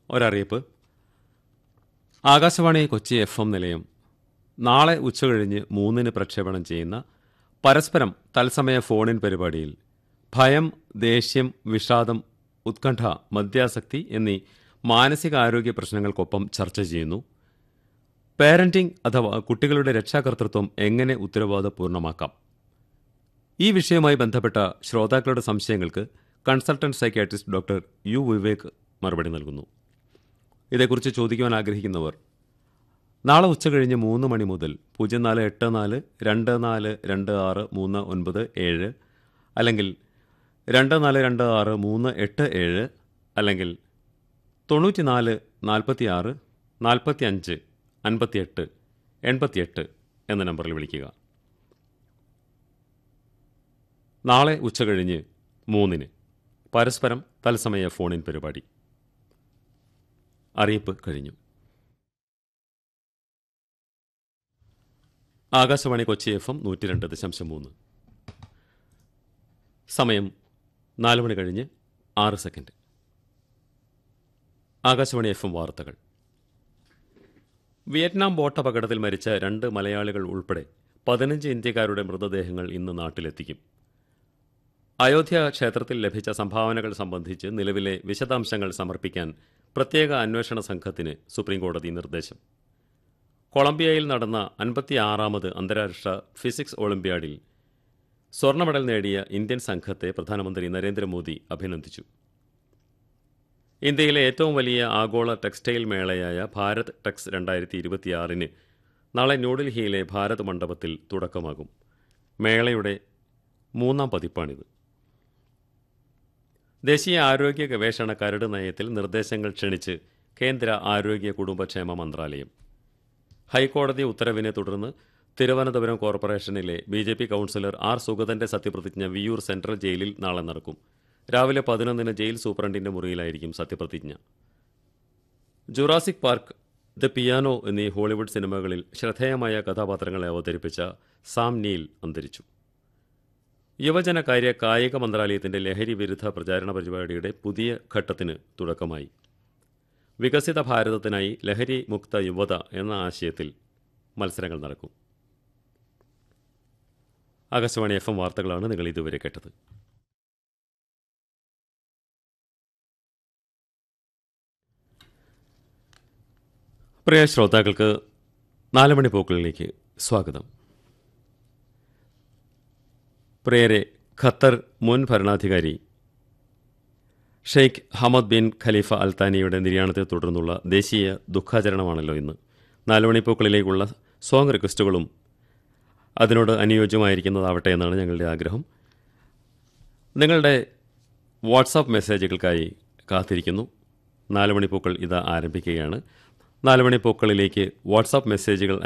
ഒരറിയിപ്പ് Akashvani Kochi F M നിലയം നാളെ ഉച്ചകഴിഞ്ഞ് മൂന്നിന് പ്രക്ഷേപണം ചെയ്യുന്ന പരസ്പരം തത്സമയ ഫോണിൻ പരിപാടിയിൽ ഭയം ദേഷ്യം വിഷാദം ഉത്കണ്ഠ മദ്യാസക്തി എന്നീ മാനസികാരോഗ്യ പ്രശ്നങ്ങൾക്കൊപ്പം ചർച്ച ചെയ്യുന്നു പാരന്റിംഗ് അഥവാ കുട്ടികളുടെ രക്ഷാകർതൃത്വം എങ്ങനെ ഉത്തരവാദപൂർണ്ണമാക്കാം ഈ വിഷയവുമായി ബന്ധപ്പെട്ട ശ്രോതാക്കളുടെ സംശയങ്ങൾക്ക് consultant psychiatrist doctor U Vivek മറുപടി നൽകുന്നു ഇതേക്കുറിച്ച് ചോദിക്കുവാൻ ആഗ്രഹിക്കുന്നവർ നാളെ ഉച്ചകഴിഞ്ഞ് മൂന്ന് മണി മുതൽ പൂജ്യം നാല് എട്ട് നാല് രണ്ട് നാല് രണ്ട് ആറ് മൂന്ന് ഒൻപത് ഏഴ് അല്ലെങ്കിൽ രണ്ട് നാല് രണ്ട് ആറ് മൂന്ന് എട്ട് ഏഴ് അല്ലെങ്കിൽ തൊണ്ണൂറ്റി നാല് നാൽപ്പത്തി ആറ് നാൽപ്പത്തി അഞ്ച് അൻപത്തിയെട്ട് എൺപത്തിയെട്ട് എന്ന നമ്പറിൽ വിളിക്കുക നാളെ ഉച്ചകഴിഞ്ഞ് മൂന്നിന് പരസ്പരം തത്സമയ ഫോണിൻ പരിപാടി അറിയിപ്പ് കഴിഞ്ഞു ആകാശവാണി കൊച്ചി എഫ് എം നൂറ്റി രണ്ട് ദശാംശം മൂന്ന് സമയം നാല് മണി കഴിഞ്ഞ് ആറ് സെക്കൻഡ് ആകാശവാണി എഫ് എം വാർത്തകൾ വിയറ്റ്നാം ബോട്ട് അപകടത്തിൽ മരിച്ച രണ്ട് മലയാളികൾ ഉൾപ്പെടെ പതിനഞ്ച് ഇന്ത്യക്കാരുടെ മൃതദേഹങ്ങൾ ഇന്ന് നാട്ടിലെത്തിക്കും അയോധ്യ ക്ഷേത്രത്തിൽ ലഭിച്ച സംഭാവനകൾ സംബന്ധിച്ച് നിലവിലെ വിശദാംശങ്ങൾ സമർപ്പിക്കാൻ പ്രത്യേക അന്വേഷണ സംഘത്തിന് സുപ്രീംകോടതി നിർദ്ദേശം കൊളംബിയയിൽ നടന്ന അൻപത്തിയാറാമത് അന്താരാഷ്ട്ര ഫിസിക്സ് ഒളിമ്പ്യാഡിൽ സ്വർണ്ണ മെഡൽ നേടിയ ഇന്ത്യൻ സംഘത്തെ പ്രധാനമന്ത്രി നരേന്ദ്രമോദി അഭിനന്ദിച്ചു ഇന്ത്യയിലെ ഏറ്റവും വലിയ ആഗോള ടെക്സ്റ്റൈൽ മേളയായ ഭാരത് ടെക്സ് രണ്ടായിരത്തി ഇരുപത്തിയാറിന് നാളെ ന്യൂഡൽഹിയിലെ ഭാരത് മണ്ഡപത്തിൽ തുടക്കമാകും മേളയുടെ മൂന്നാം പതിപ്പാണിത് ദേശീയ ആരോഗ്യ ഗവേഷണ കരട് നയത്തിൽ നിർദ്ദേശങ്ങൾ ക്ഷണിച്ച് കേന്ദ്ര ആരോഗ്യ കുടുംബക്ഷേമ മന്ത്രാലയം ഹൈക്കോടതി ഉത്തരവിനെ തുടർന്ന് തിരുവനന്തപുരം കോർപ്പറേഷനിലെ B J P councillor R സുഗതന്റെ സത്യപ്രതിജ്ഞ വിയൂർ സെൻട്രൽ ജയിലിൽ നാളെ നടക്കും രാവിലെ പതിനൊന്നിന് ജയിൽ സൂപ്രണ്ടിന്റെ മുറിയിലായിരിക്കും സത്യപ്രതിജ്ഞ ജുറാസിക് പാർക്ക് ദ പിയാനോ എന്നീ ഹോളിവുഡ് സിനിമകളിൽ ശ്രദ്ധേയമായ കഥാപാത്രങ്ങളെ അവതരിപ്പിച്ച സാം നീൽ അന്തരിച്ചു യുവജനകാര്യ കായിക മന്ത്രാലയത്തിന്റെ ലഹരി വിരുദ്ധ പ്രചാരണ പരിപാടിയുടെ പുതിയ ഘട്ടത്തിന് തുടക്കമായി വികസിത ഭാരതത്തിനായി ലഹരി മുക്ത യുവത എന്ന ആശയത്തിൽ മത്സരങ്ങൾ നടക്കും ആകാശവാണി എഫ് എം വാർത്തകളാണ് നിങ്ങൾ ഇതുവരെ കേട്ടത് പ്രിയ ശ്രോതാക്കൾക്ക് നാല് മണി പോക്കുകളിലേക്ക് സ്വാഗതം പ്രിയരെ ഖത്തർ മുൻ ഭരണാധികാരി ഷെയ്ഖ് ഹമദ് ബിൻ ഖലീഫ അൽത്താനിയുടെ നിര്യാണത്തെ തുടർന്നുള്ള ദേശീയ ദുഃഖാചരണമാണല്ലോ ഇന്ന് നാലുമണിപ്പൂക്കളിലേക്കുള്ള സോങ് റിക്വസ്റ്റുകളും അതിനോട് അനുയോജ്യമായിരിക്കുന്നതാവട്ടെ എന്നാണ് ഞങ്ങളുടെ ആഗ്രഹം നിങ്ങളുടെ വാട്സാപ്പ് മെസ്സേജുകൾക്കായി കാത്തിരിക്കുന്നു നാലുമണിപ്പൂക്കൾ ഇത് ആരംഭിക്കുകയാണ് നാലുമണിപ്പൂക്കളിലേക്ക് വാട്സാപ്പ് മെസ്സേജുകൾ